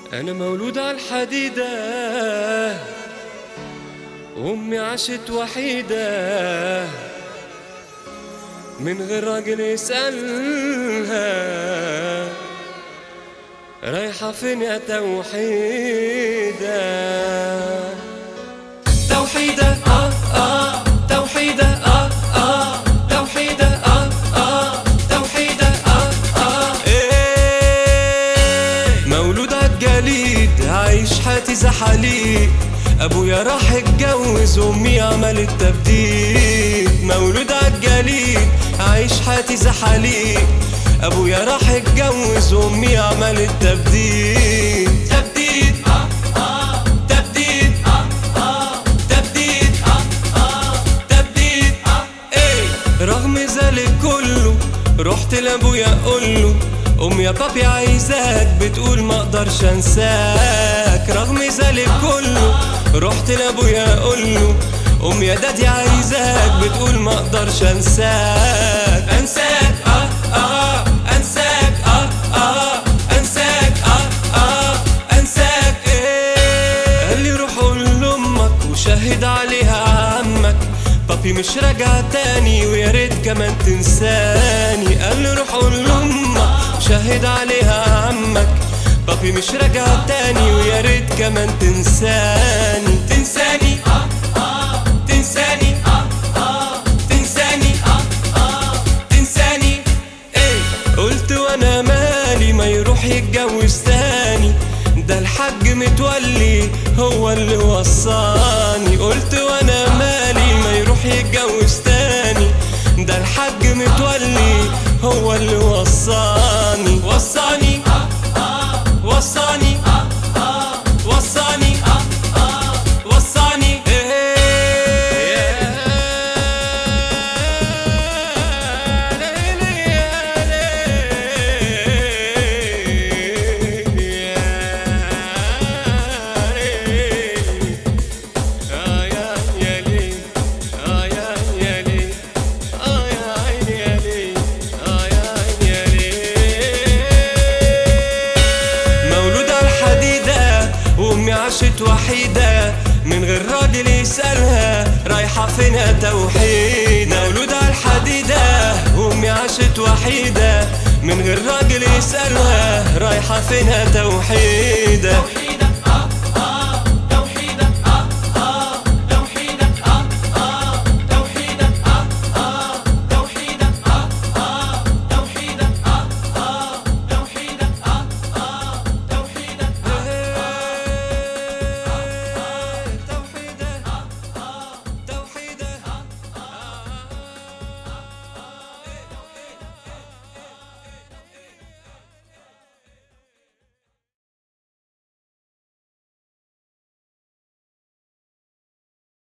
أنا مولود على الحديدة وأمي عاشت وحيدة من غير راجل يسألها رايحة فين يا توحيدة توحيدة آه آه توحيدة آه آه توحيدة آه آه توحيدة آه آه إيه مولود عالجليد عايش حياتي زحاليق ابويا راح اتجوز وامي عملت تبديل مولود عالجليد عايش حياتي زحاليق ابويا راح اتجوز وامي عملت تبديل تبديل آه آه تبديل آه آه تبديل آه آه تبديل آه ايه رغم ذلك كله رحت لابويا اقوله ام يا بابي عايزاك بتقول ما اقدرش انساك رغم ذلك كله رحت لابويا اقوله ام يا دادي عايزاك بتقول ما اقدرش انساك انساك اه اه انساك اه اه انساك اه اه انساك ايه قال لي روح قول لامك وشهد عليها عمك بابي مش راجع تاني ويا ريت كمان تنساني قال لي روح قول لامك وشهد عليها عمك بابي مش راجع تاني ويا ريت كمان تنساني تنساني اه اه تنساني اه اه تنساني اه اه تنساني ايه قلت وانا مالي ما يروح يتجوز تاني ده الحاج متولي هو اللي وصاني قلت وانا مالي ما يروح يتجوز تاني ده الحاج متولي هو اللي وصاني وصاني وصاني وصاني وصاني مولود على الحديدة وأمي عاشت وحيدة من غير راجل يسألها رايحة فين يا توحيد مولود على الحديدة وأمي عاشت وحيدة من غير راجل يسألها رايحة فين يا توحيدة